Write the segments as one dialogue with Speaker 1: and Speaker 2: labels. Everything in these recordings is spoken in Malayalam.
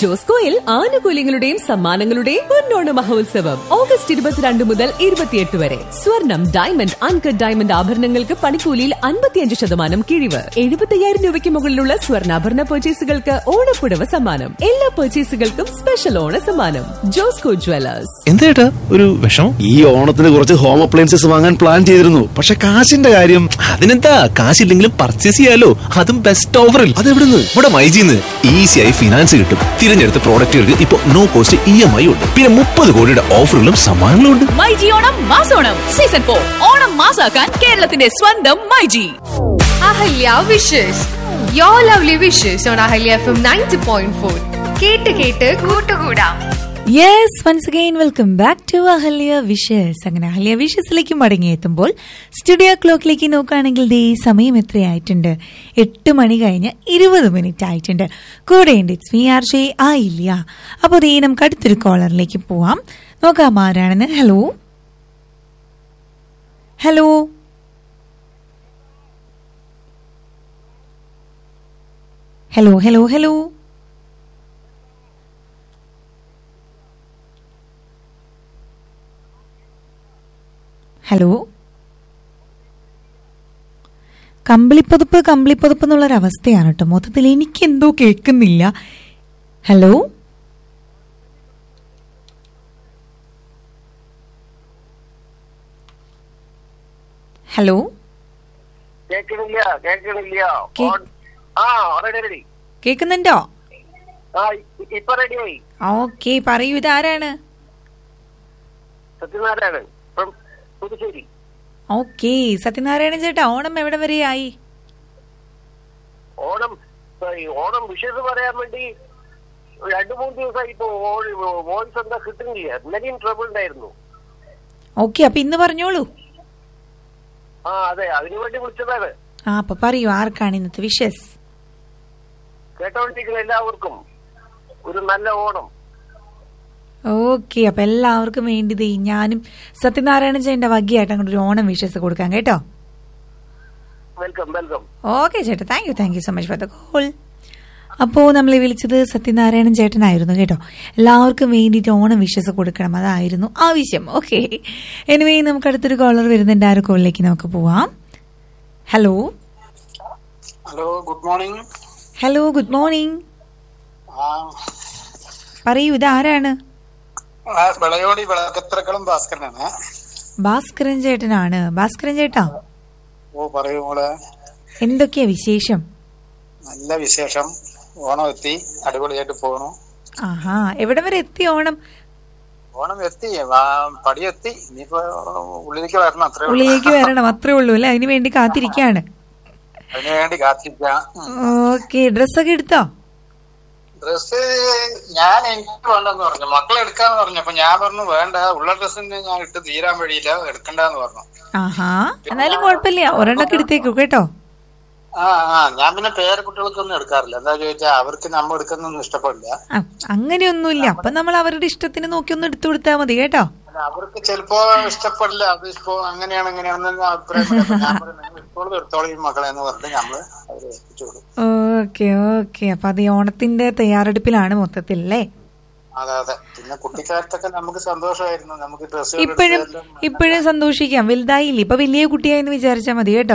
Speaker 1: ജോസ്കോയിൽ ആനുകൂല്യങ്ങളുടെയും സമ്മാനങ്ങളുടെയും പൊന്നോണ മഹോത്സവം ഓഗസ്റ്റ് ഇരുപത്തിരണ്ട് മുതൽ ഇരുപത്തിയെട്ട് വരെ സ്വർണം ഡയമണ്ട് അൺകട്ട് ഡയമണ്ട് ആഭരണങ്ങൾക്ക് പണിക്കൂലിയിൽ അൻപത്തിയഞ്ച് ശതമാനം കിഴിവ് എഴുപത്തയ്യായിരം രൂപയ്ക്ക് മുകളിലുള്ള സ്വർണ്ണാഭരണ പർച്ചേസുകൾക്ക് ഓണപ്പുടവ സമ്മാനം എല്ലാ പർച്ചേസുകൾക്കും സ്പെഷ്യൽ ഓണ സമ്മാനം ജോസ്കോ ജ്വല്ലേഴ്സ്
Speaker 2: എന്തേട്ടാ ഒരു വിഷമം
Speaker 3: ഈ ഓണത്തിന് കുറച്ച് ഹോം അപ്ലയൻസസ് വാങ്ങാൻ പ്ലാൻ ചെയ്തിരുന്നു പക്ഷെ കാശിന്റെ കാര്യം
Speaker 2: അതിനെന്താ കാശില്ലെങ്കിലും പർച്ചേസ് ചെയ്യാലോ അതും ബെസ്റ്റ് ഓഫറിൽ
Speaker 3: അതെവിടുന്ന്
Speaker 2: ഇവിടെ മൈജിന്ന് ഈസിയായി ഫിനാൻസ് കിട്ടും തിരഞ്ഞെടുത്ത പ്രോഡക്റ്റുകൾക്ക് ഇപ്പൊ no cost E M I ഉണ്ട് പിന്നെ മുപ്പത് കോടിയുടെ ഓഫറുകളും സമ്മാനങ്ങളും ഉണ്ട്
Speaker 4: മൈജി ഓണം മാസോണം സീസൺ ഫോർ ഓണം മാസാക്കാൻ കേരളത്തിന്റെ സ്വന്തം myG
Speaker 5: Ahalya wishes yo lovely wishes on Ahalya F M ninety point four കേട്ട് കേട്ട് കൂട്ടുകൂടാം
Speaker 6: yes once again welcome back to Ahalya wishes അങ്ങനെ അഹല്യ വിഷസിലേക്ക് മടങ്ങിയെത്തുമ്പോൾ സ്റ്റുഡിയോ ക്ലോക്കിലേക്ക് നോക്കുകയാണെങ്കിൽ ദേ സമയം എത്രയായിട്ടുണ്ട് എട്ട് മണി കഴിഞ്ഞ് ഇരുപത് മിനിറ്റ് ആയിട്ടുണ്ട് കൂടെ ഉണ്ട് ഇറ്റ്സ് മീ ആർ ഷേ ആയില്ല അപ്പോൾ ദേ നമുക്ക് അടുത്തൊരു കോളറിലേക്ക് പോവാം നോക്കാം ആരാണെന്ന് hello hello hello hello hello hello കമ്പിളിപ്പതുപ്പ് കമ്പിളിപ്പതുപ്പ് എന്നുള്ളൊരവസ്ഥയാണ് കേട്ടോ മൊത്തത്തിൽ എനിക്ക് എന്തോ കേൾക്കുന്നില്ല ഹലോ ഹലോ
Speaker 7: കേൾക്കണില്ല കേൾക്കണില്ല
Speaker 6: കേ-
Speaker 7: ഓൺ- ആ റെഡി റെഡി
Speaker 6: കേൾക്കുന്നുണ്ടോ
Speaker 7: ആ ഇ- ഇപ്പൊ റെഡിയായി
Speaker 6: ഓക്കെ പറയൂ ഇതാരാണ്
Speaker 7: സത്യനാരായണൻ ഫ്രം പുതുശ്ശേരി
Speaker 6: ഓക്കെ സത്യനാരായണൻ ചേട്ടാ ഓണം എവിടെ വരെയായി
Speaker 7: ഓണം ഈ ഓണം വിഷസ് പറയാൻ വേണ്ടി രണ്ടു മൂന്ന് ദിവസമായി ഇപ്പൊ വോയിസ് എന്താ കിട്ടുന്നില്ല ഇന്നലെയും ട്രബിൾ ഉണ്ടായിരുന്നു
Speaker 6: ഓക്കെ അപ്പൊ ഇന്ന് പറഞ്ഞോളൂ
Speaker 7: ആ അതെ അതിനു വേണ്ടി വിളിച്ചതാണ്
Speaker 6: ആ അപ്പൊ പറയൂ ആർക്കാണ് ഇന്നത്തെ വിഷസ്
Speaker 7: കേട്ടോണ്ടിരിക്കുന്ന എല്ലാവർക്കും ഒരു നല്ല ഓണം
Speaker 6: ഓക്കെ അപ്പൊ എല്ലാവർക്കും വേണ്ടി ദേ ഞാനും സത്യനാരായണൻ ചേട്ടന്റെ വകയായിട്ട് അങ്ങോട്ട് ഒരു ഓണം വിഷസ് കൊടുക്കാം കേട്ടോ
Speaker 7: വെൽക്കം വെൽക്കം
Speaker 6: ഓക്കെ ചേട്ടാ thank you thank you so much for the call അപ്പോൾ നമ്മൾ വിളിച്ചത് സത്യനാരായണൻ ചേട്ടനായിരുന്നു കേട്ടോ എല്ലാവർക്കും വേണ്ടിയിട്ട് ഓണം വിഷസ് കൊടുക്കണം അതായിരുന്നു ആവശ്യം ഓക്കെ എനിവേ നമുക്ക് അടുത്തൊരു കോളർ വരുന്നുണ്ട് ആ ഒരു കോളിലേക്ക് നമുക്ക് പോവാം hello
Speaker 8: hello good morning
Speaker 6: hello good morning പറയൂ ഇത് ആരാണ്
Speaker 8: വിളയോടി വിളക്കത്രക്കളും ഭാസ്കരനാണ്
Speaker 6: ഭാസ്കരൻ ചേട്ടനാണ് ഭാസ്കരൻ ചേട്ടാ
Speaker 8: ഓ പറയൂ മോളെ
Speaker 6: എന്തൊക്കെയാ വിശേഷം
Speaker 8: നല്ല വിശേഷം ഓണം എത്തി അടിപൊളിയായിട്ട് പോകണു
Speaker 6: ആഹാ എവിടെ വരെ എത്തി ഓണം
Speaker 8: ഓണം എത്തി വാ- പടിയെത്തി ഇനിയിപ്പോ ഉള്ളിലേക്ക് വരണം അത്രേ ഉള്ളൂ
Speaker 6: ഉള്ളിലേക്ക് വരണം അത്രേ ഉള്ളൂ അല്ലെ അതിനു വേണ്ടി കാത്തിരിക്കാണ്
Speaker 8: അതിനു വേണ്ടി കാത്തിരിക്കാം
Speaker 6: ഓക്കെ ഡ്രസ്സൊക്കെ എടുത്തോ
Speaker 8: ഡ്രസ് ഞാൻ എനിക്ക് വേണ്ടെന്ന് പറഞ്ഞു മക്കളെ എടുക്കാന്ന് പറഞ്ഞപ്പോ ഞാൻ പറഞ്ഞു വേണ്ട ഉള്ള ഡ്രസ്സിന് ഞാൻ ഇട്ട് തീരാൻ വഴിയില്ല എടുക്കണ്ടെന്ന് പറഞ്ഞു
Speaker 6: ആഹാ എന്നാലും കുഴപ്പമില്ല ഒരെണ്ണൊക്കെ എടുത്തേക്കു കേട്ടോ
Speaker 8: ആ ആ ഞാൻ പിന്നെ പേരക്കുട്ടികൾക്കൊന്നും എടുക്കാറില്ല എന്താ ചോദിച്ചാൽ അവർക്ക് നമ്മൾ എടുക്കുന്നൊന്നും ഇഷ്ടപ്പെടില്ല
Speaker 6: ആ, അങ്ങനെയൊന്നുമില്ല അപ്പൊ നമ്മൾ അവരുടെ ഇഷ്ടത്തിന് നോക്കി ഒന്ന് എടുത്തു കൊടുത്താൽ മതി കേട്ടോ
Speaker 8: അല്ല, അവർക്ക് ചിലപ്പോ ഇഷ്ടപ്പെടില്ല അത് ഇപ്പോ അങ്ങനെയാണ് ഇങ്ങനെയാണെന്ന് അഭിപ്രായം പറയാം. അപ്പൊ ഞാൻ പറയും, നിങ്ങൾ എടുത്തോളൂ എടുത്തോളൂ ഈ മക്കളെ എന്ന് പറഞ്ഞിട്ട് നമ്മള് അവരെ ഏൽപ്പിച്ചു കൊടുക്കും
Speaker 6: ഓക്കെ ഓക്കെ അപ്പൊ അത് ഈ ഓണത്തിന്റെ തയ്യാറെടുപ്പിലാണ് മൊത്തത്തിൽ അല്ലേ
Speaker 8: അതെ അതെ പിന്നെ കുട്ടിക്കാലത്തൊക്കെ നമുക്ക് സന്തോഷമായിരുന്നു നമുക്ക് ഡ്രസ്സ്
Speaker 6: ഇപ്പോഴും ഇപ്പോഴും സന്തോഷിക്കാം വലുതായില്ലേ ഇപ്പൊ വലിയ കുട്ടിയായെന്ന് വിചാരിച്ചാ മതി കേട്ടോ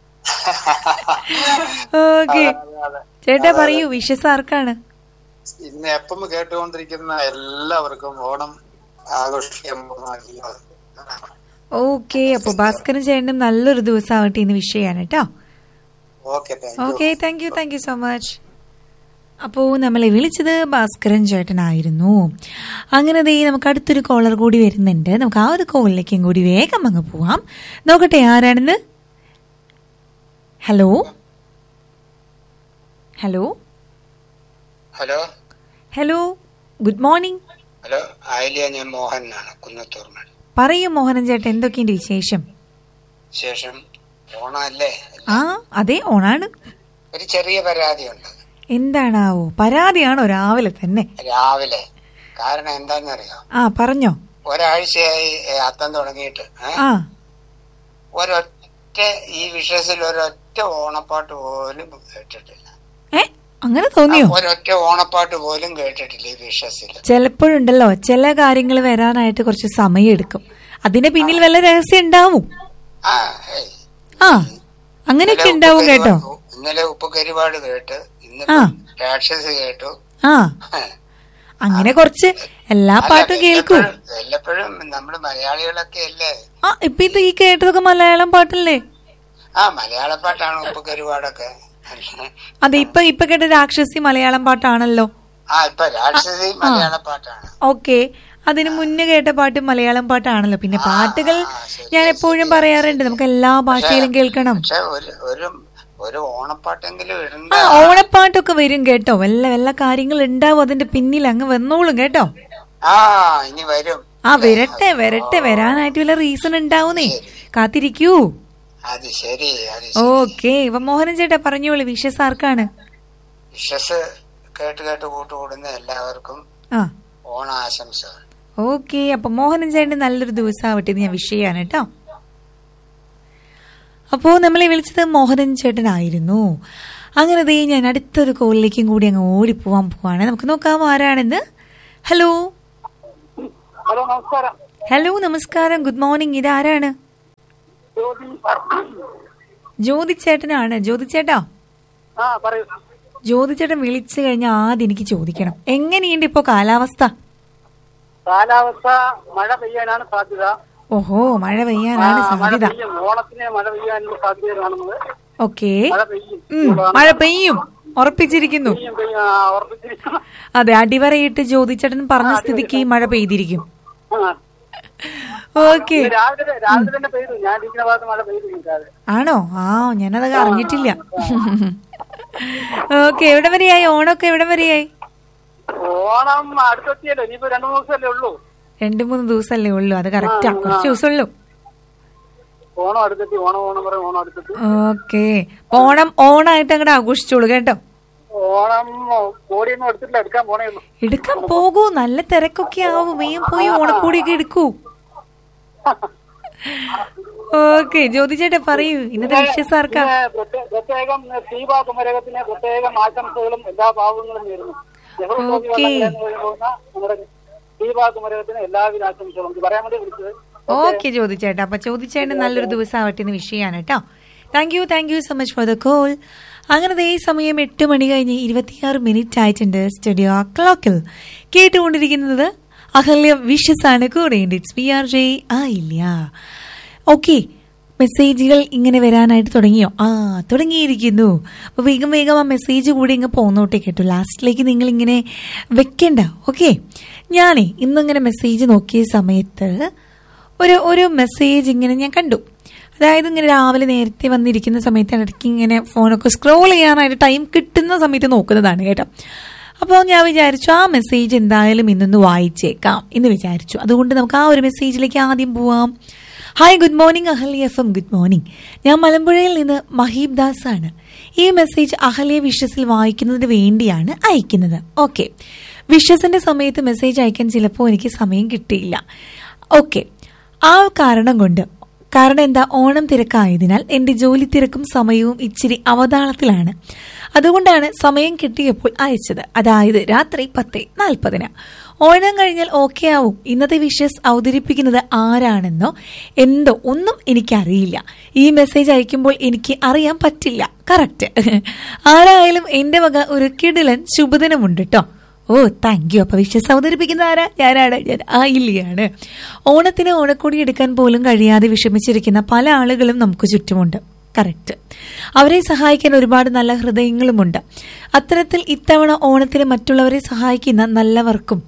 Speaker 6: ഓക്കെ ചേട്ടാ പറയൂ വിഷസ് ആർക്കാണ്
Speaker 8: ഇന്ന് എപ്പം കേട്ടുകൊണ്ടിരിക്കുന്ന എല്ലാവർക്കും ഓണം ആഘോഷിക്കാൻ പോകുന്ന എല്ലാവർക്കും.
Speaker 6: ഓക്കെ അപ്പൊ ഭാസ്കരൻ ചേട്ടനും നല്ലൊരു ദിവസമാവട്ടെ ഇന്ന് വിഷയാണ് കേട്ടോ
Speaker 8: okay thank you
Speaker 6: okay thank you thank you so much അപ്പോൾ നമ്മളെ വിളിച്ചത് ഭാസ്കരൻ ചേട്ടനായിരുന്നു അങ്ങനെ ദേ നമുക്ക് അടുത്തൊരു കോളർ കൂടി വരുന്നുണ്ട് നമുക്ക് ആ ഒരു കോളിലേക്കും കൂടി വേഗം അങ്ങ് പോവാം നോക്കട്ടെ ആരാണെന്ന് hello hello
Speaker 8: hello
Speaker 6: hello good morning
Speaker 8: hello Ayilya ഞാൻ മോഹനാണ് കുന്നത്തൂർമൺ
Speaker 6: പറയൂ മോഹനൻ ചേട്ടൻ എന്തൊക്കെയുണ്ട് വിശേഷം
Speaker 8: ശേഷം ഓണമല്ലേ
Speaker 6: ആ അതെ ഓണാണ്
Speaker 8: ഒരു ചെറിയ പരാതിയുണ്ട്
Speaker 6: എന്താണാവോ പരാതിയാണോ രാവിലെ തന്നെ
Speaker 8: രാവിലെ കാരണം എന്താണെന്നറിയാം
Speaker 6: ആ പറഞ്ഞോ
Speaker 8: ഒരാഴ്ചയായി ഏ, അത്തം തുടങ്ങിയിട്ട് ഏ?
Speaker 6: ആ
Speaker 8: ഒരൊറ്റ ഈ വിഷയത്തിൽ ഒരൊറ്റ ഓണപ്പാട്ട് പോലും കേട്ടിട്ടില്ല
Speaker 6: ഏ അങ്ങനെ തോന്നിയോ
Speaker 8: ഒരൊറ്റ ഓണപ്പാട്ട് പോലും കേട്ടിട്ടില്ല ഈ വിഷസിൽ
Speaker 6: ചിലപ്പോഴുണ്ടല്ലോ ചില കാര്യങ്ങൾ വരാനായിട്ട് കുറച്ച് സമയം എടുക്കും അതിന്റെ പിന്നിൽ വല്ല രഹസ്യം ഉണ്ടാവും
Speaker 8: ആ ഏയ്.
Speaker 6: ആ അങ്ങനെയൊക്കെ
Speaker 8: ഇന്നലെ
Speaker 6: ഉണ്ടാവും കേട്ടോ
Speaker 8: ഉപ്പുകരിപാട്- ഇന്നലെ ഉപ്പുകരിപാട് കേട്ട് ഇന്ന്
Speaker 6: ആ.
Speaker 8: രാക്ഷസ് കേട്ടു
Speaker 6: ആ അങ്ങനെ കുറച്ച് എല്ലാ
Speaker 8: അല്ല,
Speaker 6: പാട്ടും കേൾക്കൂ
Speaker 8: വല്ലപ്പോഴും- വല്ലപ്പോഴും നമ്മള് മലയാളികളൊക്കെ അല്ലേ
Speaker 6: ആ ഇപ്പൊ ഇത് ഈ കേട്ടതൊക്കെ മലയാളം പാട്ടല്ലേ
Speaker 8: ആ മലയാള പാട്ടാണ് ഉപ്പുകരിപാടൊക്കെ
Speaker 6: അതെ ഇപ്പൊ ഇപ്പൊ കേട്ട രാക്ഷസി മലയാളം പാട്ടാണല്ലോ
Speaker 8: ആ ഇപ്പൊ രാക്ഷസി മലയാള പാട്ടാണ്
Speaker 6: ഓക്കെ അതിന് മുന്നേ കേട്ട പാട്ട് മലയാളം പാട്ടാണല്ലോ പിന്നെ
Speaker 8: ആ,
Speaker 6: പാട്ടുകൾ
Speaker 8: ആ, ശരി,
Speaker 6: ഞാൻ
Speaker 8: ശരി,
Speaker 6: എപ്പോഴും
Speaker 8: ശരി.
Speaker 6: പറയാറുണ്ട് നമുക്ക് എല്ലാ ഭാഷയിലും കേൾക്കണം
Speaker 8: പക്ഷെ ഒരു ഒരു ഒരു ഓണപ്പാട്ടെങ്കിലും ഇടണ്ട
Speaker 6: ആ ഓണപ്പാട്ടൊക്കെ വരും കേട്ടോ വല്ല വല്ല കാര്യങ്ങൾ ഉണ്ടാവും അതിന്റെ പിന്നിൽ അങ്ങ് വന്നോളും കേട്ടോ
Speaker 8: ആ ഇനി വരും
Speaker 6: ആ വരട്ടെ വരട്ടെ വരാനായിട്ട് വല്ല റീസൺ ഉണ്ടാവുന്നേ കാത്തിരിക്കൂ
Speaker 8: അത് ശരി അത് ശരി.
Speaker 6: ഓക്കെ ഇപ്പൊ മോഹനൻ ചേട്ടാ പറഞ്ഞോളൂ വിഷസ് ആർക്കാണ്
Speaker 8: വിഷസ് കേട്ട് കേട്ട് കൂട്ടുകൂടുന്ന എല്ലാവർക്കും
Speaker 6: ആ
Speaker 8: ഓണാശംസകൾ
Speaker 6: ഓക്കെ അപ്പൊ മോഹനൻ ചേട്ടൻ നല്ലൊരു ദിവസമാവട്ടെ ഇത് ഞാൻ വിഷയാണ് കേട്ടോ അപ്പോ നമ്മളെ വിളിച്ചത് മോഹനൻ ചേട്ടനായിരുന്നു അങ്ങനെ ദേ ഞാൻ അടുത്തൊരു കോളിലേക്കും കൂടി അങ്ങ് ഓടിപ്പോവാൻ പോവാണ് നമുക്ക് നോക്കാം ആരാണെന്ന് ഹലോ
Speaker 7: ഹലോ നമസ്കാരം
Speaker 6: ഹലോ നമസ്കാരം ഗുഡ് മോർണിംഗ് ഇതാരാണ് ജ്യോതി ചേട്ടനാണ് ജ്യോതി ചേട്ടാ
Speaker 7: ആ പറയൂ
Speaker 6: ജ്യോതി ചേട്ടൻ വിളിച്ചു കഴിഞ്ഞാൽ ആദ്യം എനിക്ക് ചോദിക്കണം എങ്ങനെയുണ്ട് ഇപ്പോ കാലാവസ്ഥ
Speaker 7: കാലാവസ്ഥ മഴ പെയ്യാനാണ് സാധ്യത
Speaker 6: ഓഹോ മഴ പെയ്യാനാണ്
Speaker 7: ആ, മഴ
Speaker 6: സാധ്യത
Speaker 7: പെയ്യും ഓണത്തിന് മഴ പെയ്യാനുള്ള സാധ്യത കാണുന്നത്
Speaker 6: ഓക്കെ
Speaker 7: മഴ പെയ്യും
Speaker 6: ഉം, മഴ പെയ്യും ഉറപ്പിച്ചിരിക്കുന്നു
Speaker 7: പെയ്യും പെയ്യും ആ, ഉറപ്പിച്ചിരിക്കുന്നു
Speaker 6: അതെ അടിവരയിട്ട് ജ്യോതിച്ചേട്ടൻ പറഞ്ഞ സ്ഥിതിക്ക് മഴ പെയ്തിരിക്കും
Speaker 7: ആ.
Speaker 6: ഓക്കെ
Speaker 7: ഇത് രാവിലെ രാവിലെ തന്നെ പെയ്തു ഞാൻ ഇരിക്കുന്ന ഭാഗത്ത് മഴ പെയ്തു നിൽക്കാതെ
Speaker 6: ആണോ ആ ഞാനത് അറിഞ്ഞിട്ടില്ല ഓക്കെ എവിടെ വരെയായി ഓണമൊക്കെ എവിടെ വരെയായി
Speaker 7: ഓണം അടുത്തെത്തിയല്ലോ ഇനിയിപ്പോ രണ്ടു മൂന്ന് ദിവസമല്ലേ ഉള്ളൂ
Speaker 6: രണ്ടു മൂന്ന് ദിവസമല്ലേ ഉള്ളൂ അത് കറക്റ്റാ കുറച്ച് ദിവസമുള്ളൂ
Speaker 7: ഓണം അടുത്തെത്തി ഓണം ഓണം പറയും ഓണം അടുത്തെത്തി
Speaker 6: ഓക്കെ ഓണം ഓണായിട്ട് അങ്ങോട്ട് ആഘോഷിച്ചോളൂ കേട്ടോ
Speaker 7: ഓണം കോടിയൊന്നും എടുത്തിട്ടില്ല എടുക്കാൻ പോണേ ഉള്ളൂ
Speaker 6: എടുക്കാൻ പോകൂ നല്ല തിരക്കൊക്കെ ആവും വേഗം പോയി ഓണക്കോടിയൊക്കെ എടുക്കൂ ഓക്കെ ജ്യോതി ചേട്ടാ പറയൂ ഇന്നത്തെ വിഷയം ആർക്കാ
Speaker 7: പിന്നെ പ്രത്യേക- പ്രത്യേകം ദീപാ കുമരകത്തിന് പ്രത്യേകം ആശംസകളും എല്ലാ ഭാവങ്ങളും നേരുന്നു നെഹ്റു ട്രോഫി
Speaker 6: ഓക്കേ.
Speaker 7: വള്ളം കളയാൻ പോകുന്ന നമ്മുടെ ദീപാ കുമരകത്തിന് എല്ലാവിധ ആശംസകളും ഇത് പറയാൻ വേണ്ടി വിളിച്ചത്
Speaker 6: ഓക്കെ ചോദിച്ചേട്ടാ അപ്പൊ ചോദിച്ചേട്ടൻ നല്ലൊരു ദിവസമാവട്ടെ എന്ന് വിഷയമാണ് കേട്ടോ thank you thank you so much for the call അങ്ങനെ ദേ സമയം എട്ട് മണി കഴിഞ്ഞ് ഇരുപത്തിയാറ് മിനിറ്റ് ആയിട്ടുണ്ട് സ്റ്റുഡിയോ ക്ലോക്കിൽ കേട്ടുകൊണ്ടിരിക്കുന്നത് അഹല്യ വിഷസ് ആണ് കൂടെ it's P R J Ayilya okay മെസ്സേജുകൾ ഇങ്ങനെ വരാനായിട്ട് തുടങ്ങിയോ ആ തുടങ്ങിയിരിക്കുന്നു അപ്പോൾ വേഗം വേഗം ആ മെസ്സേജ് കൂടി ഇങ്ങ് പോന്നോട്ടെ കേട്ടോ ലാസ്റ്റിലേക്ക് നിങ്ങൾ ഇങ്ങനെ വെക്കണ്ട ഓക്കെ ഞാനേ ഇന്നിങ്ങനെ മെസ്സേജ് നോക്കിയ സമയത്ത് ഒരു ഒരു മെസ്സേജ് ഇങ്ങനെ ഞാൻ കണ്ടു അതായത് ഇങ്ങനെ രാവിലെ നേരത്തെ വന്നിരിക്കുന്ന സമയത്ത് ഇടയ്ക്ക് ഇങ്ങനെ ഫോണൊക്കെ സ്ക്രോൾ ചെയ്യാനായിട്ട് ടൈം കിട്ടുന്ന സമയത്ത് നോക്കുന്നതാണ് കേട്ടോ അപ്പോൾ ഞാൻ വിചാരിച്ചു ആ മെസ്സേജ് എന്തായാലും ഇന്നൊന്ന് വായിച്ചേക്കാം എന്ന് വിചാരിച്ചു അതുകൊണ്ട് നമുക്ക് ആ ഒരു മെസ്സേജിലേക്ക് ആദ്യം പോവാം hi good morning Ahalya F M good morning ഞാൻ മലമ്പുഴയിൽ നിന്ന് മഹീബ് ദാസ് ആണ് ഈ മെസ്സേജ് അഹല്യ വിഷസിൽ വായിക്കുന്നതിന് വേണ്ടിയാണ് അയക്കുന്നത് ഓക്കെ വിഷസിന്റെ സമയത്ത് മെസ്സേജ് അയക്കാൻ ചിലപ്പോൾ എനിക്ക് സമയം കിട്ടിയില്ല ഓക്കെ ആ കാരണം കൊണ്ട് കാരണം എന്താ ഓണം തിരക്കായതിനാൽ എന്റെ ജോലി തിരക്കും സമയവും ഇച്ചിരി അവതാളത്തിലാണ് അതുകൊണ്ടാണ് സമയം കിട്ടിയപ്പോൾ അയച്ചത് അതായത് രാത്രി പത്ത് നാൽപ്പതിന് ഓണം കഴിഞ്ഞാൽ ഓക്കെ ആവും ഇന്നത്തെ വിഷസ് അവതരിപ്പിക്കുന്നത് ആരാണെന്നോ എന്തോ ഒന്നും എനിക്കറിയില്ല ഈ മെസ്സേജ് അയക്കുമ്പോൾ എനിക്ക് അറിയാൻ പറ്റില്ല കറക്റ്റ് ആരായാലും എന്റെ വക ഒരു കിടിലൻ ശുഭദിനമുണ്ട് കേട്ടോ ഓ താങ്ക് യു അപ്പൊ വിശ്വസ് അവതരിപ്പിക്കുന്ന ആരാ ഞാനാണ് ഞാൻ ആ ഇല്ലയാണ് ഓണത്തിന് ഓണക്കോടി എടുക്കാൻ പോലും കഴിയാതെ വിഷമിച്ചിരിക്കുന്ന പല ആളുകളും നമുക്ക് ചുറ്റുമുണ്ട് കറക്റ്റ് അവരെ സഹായിക്കാൻ ഒരുപാട് നല്ല ഹൃദയങ്ങളുമുണ്ട് അത്തരത്തിൽ ഇത്തവണ ഓണത്തിന് മറ്റുള്ളവരെ സഹായിക്കുന്ന നല്ലവർക്കും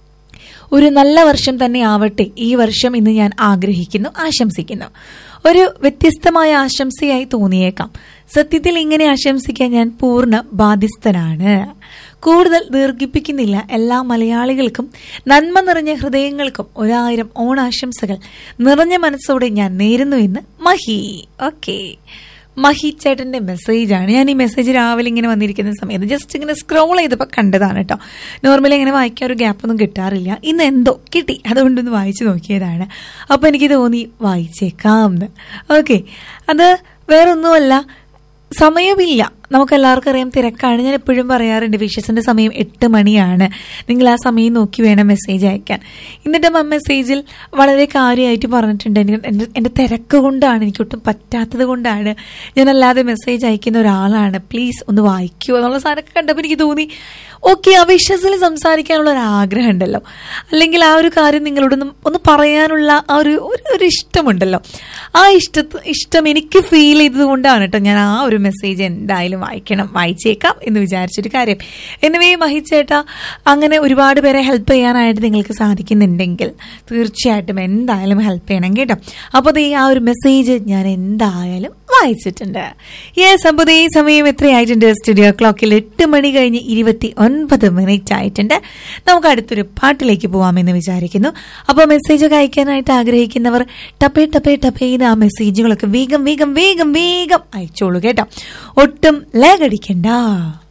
Speaker 6: ഒരു നല്ല വർഷം തന്നെ ആവട്ടെ ഈ വർഷം ഇന്ന് ഞാൻ ആഗ്രഹിക്കുന്നു ആശംസിക്കുന്നു ഒരു വ്യത്യസ്തമായ ആശംസയായി തോന്നിയേക്കാം സത്യത്തിൽ ഇങ്ങനെ ആശംസിക്കാൻ ഞാൻ പൂർണ്ണ ബാധ്യസ്ഥനാണ് കൂടുതൽ ദീർഘിപ്പിക്കുന്നില്ല എല്ലാ മലയാളികൾക്കും നന്മ നിറഞ്ഞ ഹൃദയങ്ങൾക്കും ഒരായിരം ഓണാശംസകൾ നിറഞ്ഞ മനസ്സോടെ ഞാൻ നേരുന്നു എന്ന് മഹി ഓക്കെ മഹി ചേട്ടന്റെ മെസ്സേജ് ആണ് ഞാൻ ഈ മെസ്സേജ് രാവിലെ ഇങ്ങനെ വന്നിരിക്കുന്ന സമയത്ത് ജസ്റ്റ് ഇങ്ങനെ സ്ക്രോൾ ചെയ്തപ്പോൾ കണ്ടതാണ് കേട്ടോ നോർമലി ഇങ്ങനെ വായിക്കാൻ ഒരു ഗ്യാപ്പ് ഒന്നും കിട്ടാറില്ല ഇന്ന് എന്തോ കിട്ടി അതുകൊണ്ടൊന്ന് വായിച്ചു നോക്കിയതാണ് അപ്പോൾ എനിക്ക് തോന്നി വായിച്ചേക്കാം എന്ന് ഓക്കെ അത് വേറൊന്നുമല്ല സമയമില്ല നമുക്ക് എല്ലാവർക്കും അറിയാം തിരക്കാണ് ഞാൻ എപ്പോഴും പറയാറുണ്ട് വിഷസിന്റെ സമയം എട്ട് മണിയാണ് നിങ്ങൾ ആ സമയം നോക്കി വേണം മെസ്സേജ് അയക്കാൻ എന്നിട്ട് ആ മെസ്സേജിൽ വളരെ കാര്യമായിട്ട് പറഞ്ഞിട്ടുണ്ട് എനിക്ക് എൻ്റെ എൻ്റെ തിരക്ക് കൊണ്ടാണ് എനിക്ക് ഒട്ടും പറ്റാത്തത് കൊണ്ടാണ് ഞാൻ അല്ലാതെ മെസ്സേജ് അയക്കുന്ന ഒരാളാണ് പ്ലീസ് ഒന്ന് വായിക്കൂ എന്നുള്ള സാധനമൊക്കെ കണ്ടപ്പോൾ എനിക്ക് തോന്നി ഓക്കെ ആ വിഷസിൽ സംസാരിക്കാനുള്ള ഒരു ആഗ്രഹം ഉണ്ടല്ലോ അല്ലെങ്കിൽ ആ ഒരു കാര്യം നിങ്ങളോടൊന്ന് ഒന്ന് പറയാനുള്ള ആ ഒരു ഒരു ഒരു ഇഷ്ടമുണ്ടല്ലോ ആ ഇഷ്ട ഇഷ്ടം എനിക്ക് ഫീൽ ചെയ്തത് കൊണ്ടാണ് കേട്ടോ ഞാൻ ആ ഒരു മെസ്സേജ് എന്തായാലും വായിക്കണം വായിച്ചേക്കാം എന്ന് വിചാരിച്ചൊരു കാര്യം എന്നിവേ മഹിച്ചേട്ടാ അങ്ങനെ ഒരുപാട് പേരെ ഹെൽപ്പ് ചെയ്യാനായിട്ട് നിങ്ങൾക്ക് സാധിക്കുന്നുണ്ടെങ്കിൽ തീർച്ചയായിട്ടും എന്തായാലും ഹെൽപ്പ് ചെയ്യണം കേട്ടോ അപ്പോൾ ദേ ആ ഒരു മെസ്സേജ് ഞാൻ എന്തായാലും വായിച്ചിട്ടുണ്ട് യെസ് അപ്പോൾ ദേ സമയം എത്രയായിട്ടുണ്ട് സ്റ്റുഡിയോ ക്ലോക്കിൽ എട്ട് മണി കഴിഞ്ഞ് ഇരുപത്തി ഒൻപത് മിനിറ്റ് ആയിട്ടുണ്ട് നമുക്ക് അടുത്തൊരു പാട്ടിലേക്ക് പോവാമെന്ന് വിചാരിക്കുന്നു അപ്പോൾ മെസ്സേജൊക്കെ അയക്കാനായിട്ട് ആഗ്രഹിക്കുന്നവർ ടപ്പേ ടപ്പേ ടപ്പേ ചെയ്ത് ആ മെസ്സേജുകളൊക്കെ വേഗം വേഗം വേഗം വേഗം അയച്ചോളൂ കേട്ടോ ഒട്ടും ലാഗടിക്കണ്ട